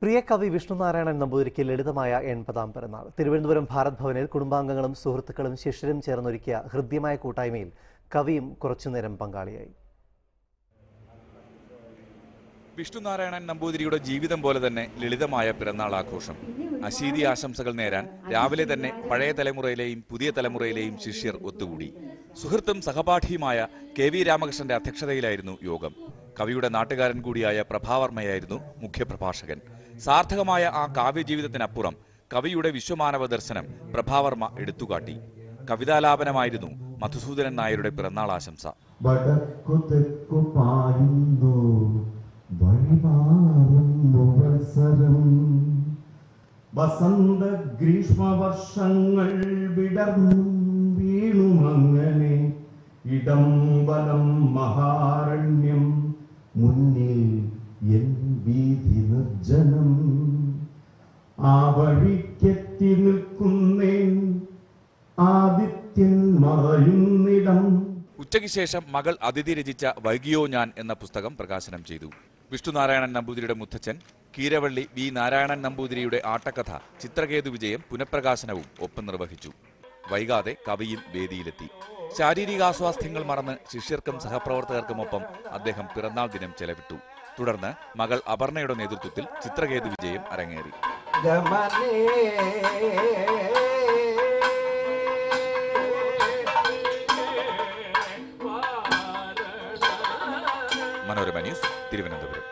പ്രിയ കവി വിഷ്ണുനാരായണൻ നമ്പൂതിരിക്ക് ലളിതമായ എൺപതാം പിറന്നാൾ തിരുവനന്തപുരം ഭാരത് ഭവനിൽ കുടുംബാംഗങ്ങളും സുഹൃത്തുക്കളും ശിഷ്യരും ചേർന്നൊരുക്കിയ ഹൃദ്യമായ കൂട്ടായ്മയിൽ കവിയും കുറച്ചുനേരം പങ്കാളിയായി വിഷ്ണുനാരായണൻ നമ്പൂതിരിയുടെ ജീവിതം പോലെ തന്നെ ലളിതമായ പിറന്നാൾ ആഘോഷം അശീതി ആശംസകൾ നേരാൻ രാവിലെ തന്നെ പഴയ തലമുറയിലെയും പുതിയ തലമുറയിലെയും ശിഷ്യർ ഒത്തുകൂടി സുഹൃത്തും സഹപാഠിയുമായ കെ വി രാമകൃഷ്ണന്റെ അധ്യക്ഷതയിലായിരുന്നു യോഗം കവിയുടെ നാട്ടുകാരൻ കൂടിയായ പ്രഭാവർമ്മയായിരുന്നു മുഖ്യപ്രഭാഷകൻ സാർത്ഥകമായ ആ കാവ്യജീവിതത്തിനപ്പുറം കവിയുടെ വിശ്വമാനവ ദർശനം പ്രഭാവർമ്മ എടുത്തുകാട്ടി കവിതാലാപനമായിരുന്നു മധുസൂദനൻ നായരുടെ പിറന്നാൾ ആശംസ വടക്കു തെക്കു പായുന്നു വഴിമാറുന്നു വത്സരം വസന്ത ഗ്രീഷ്മവർഷങ്ങൾ വിടർന്നും വീണുമങ്ങനെ ഇടം വലം മഹാരണ്യം മുന്നിൽ എൻ വീതി നിർജ്ജനം ആ വഴിക്കെത്തി നിൽക്കുന്നേൻ ആദിത്യൻ മറയുന്നിടം ഉച്ചയ്ക്ക് ശേഷം മകൾ അതിഥി രചിച്ച വൈകിയോ ഞാൻ എന്ന പുസ്തകം പ്രകാശനം ചെയ്തു വിഷ്ണുനാരായണൻ നമ്പൂതിരിയുടെ മുത്തച്ഛൻ കീരവള്ളി വി നാരായണൻ നമ്പൂതിരിയുടെ ആട്ടക്കഥ ചിത്രകേതു വിജയം പുനഃപ്രകാശനവും ഒപ്പം നിർവഹിച്ചു വൈകാതെ കവിയും വേദിയിലെത്തി ശാരീരികാസ്വാസ്ഥ്യങ്ങൾ മറന്ന് ശിഷ്യർക്കും സഹപ്രവർത്തകർക്കുമൊപ്പം അദ്ദേഹം പിറന്നാൾ ദിനം ചെലവിട്ടു തുടർന്ന് മകൾ അപർണയുടെ നേതൃത്വത്തിൽ ചിത്രകേതു വിജയം അരങ്ങേറി മനോരമ ന്യൂസ് തിരുവനന്തപുരം